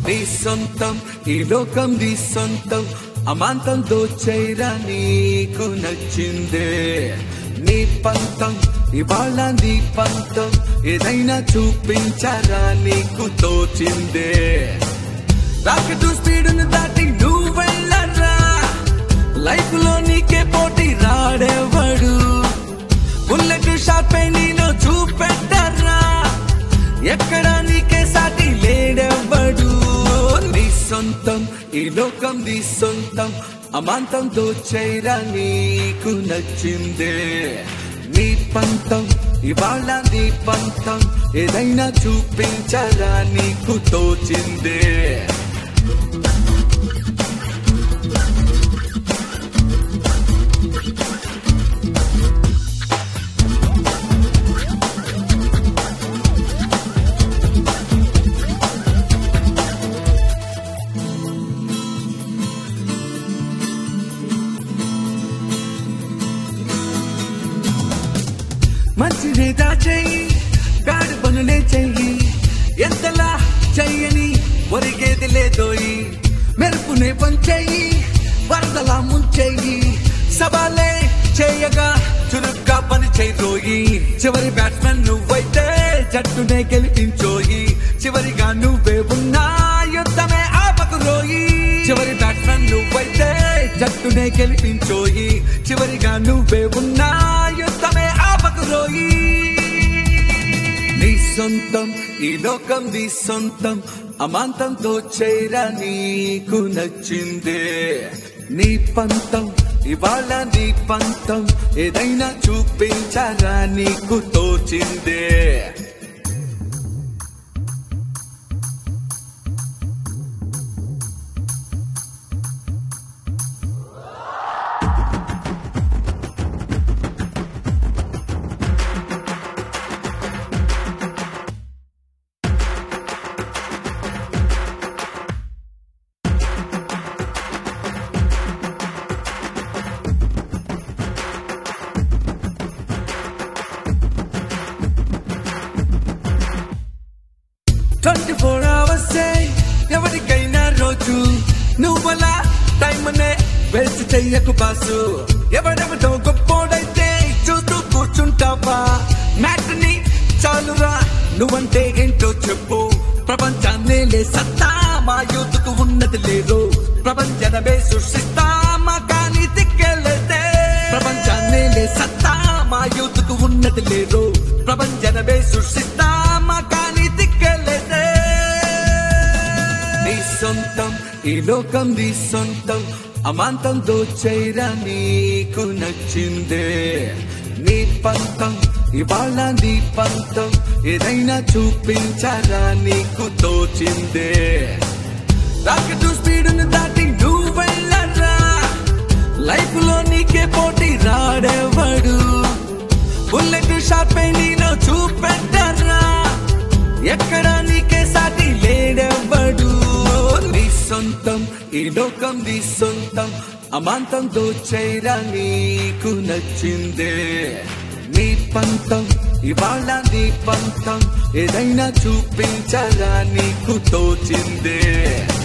నీ సొంతం ఈ లోకం నీ సొంతం అమాంతం దోచైరా నీకు నచ్చిందే నీ పంతం ఇవాళ నీ పంతం ఏదైనా చూపించారా నీకు తోచిందే రాకెట్ స్పీడును దాటి నువ్వు వెళ్ళరా లైఫ్ లో నీకే పోటీ రాడేవాడు బుల్లెట్ షార్ప్ నీలో చూపెట్టరా ఎక్కడ నీకే సాటి లేడెవ్వడు నీ సొంతం ఈ లోకం నీ సొంతం అమాంతం దోచైరా నీకు నచ్చిందే నీ పంతం ఇవాళ నీ పంతం ఏదైనా చూపించారా నీకు తోచిందే మంచినే దాచేయి గాడి పనులే చెయ్యి ఎంతలా చెయ్యని ఒరిగేది లేదోయి మెరుపునే పంచేయి వరదలా ముంచేయి సవాలే చేయగా చురుగ్గా పని చేయరోయి చివరి బ్యాట్స్మెన్ నువ్వైతే జట్టునే గెలిపించోయి చివరిగా నువ్వే ఉన్నా యుద్ధమే ఆపకు రోయి చివరి బ్యాట్స్మెన్ నువ్వైతే జట్టునే గెలిపించోయి చివరిగా నువ్వే ఉన్నా యుద్ధమే ఆపకు రోయి నీ సొంతం ఈ లోకం నీ సొంతం అమాంతంతో చేరా నీకు నచ్చిందే నీ పంతం ఇవాళ నీ పంతం ఏదైనా చూపించారా నీకు తోచిందే ట్వంటీ ఫోర్ అవర్స్ ఎవరికైనా రోజు నువ్వలా టైం అనే వేస్ట్ చెయ్యకు బాసు ఎవరెవరితో గొప్పోడైతే చూస్తూ కూర్చుంటావా మ్యాట్ ని చాలురా నువ్వంటే ఏంటో చెప్పు ప్రపంచాన్నే లే సత్తా మా యూత్కు ఉన్నది లేదు ప్రపంచనమే సృష్టిస్తా మా కానీ తిక్కెళ్ళతే ప్రపంచాన్నే లే సత్తా మా యూత్కు ఉన్నది లేదు ప్రపంచనమే సృష్టిస్తా మా కానీ తిక్కెళ్ళతే నీ సొంతం ఈ లోకం నీ సొంతం అమాంతం దోచైరా నీకు నచ్చిందే నీ పంతం ఇవాళ నీ పంతం ఏదైనా చూపించారా నీకు తోచిందే రాకెట్ స్పీడును దాటి నువ్వు వెళ్ళరా లైఫ్ లో నీకే పోటీ రాడేవాడు బుల్లెట్ షార్ప్ నీలో చూపెట్టరా ఎక్కడ నీకే సాటి లేడెవ్వడు నీ సొంతం ఈ లోకం నీ సొంతం అమాంతం దోచైరా నీకు నచ్చిందే నీ పంతం ఇవాళ నీ పంతం ఏదైనా చూపించారా నీకు తోచిందే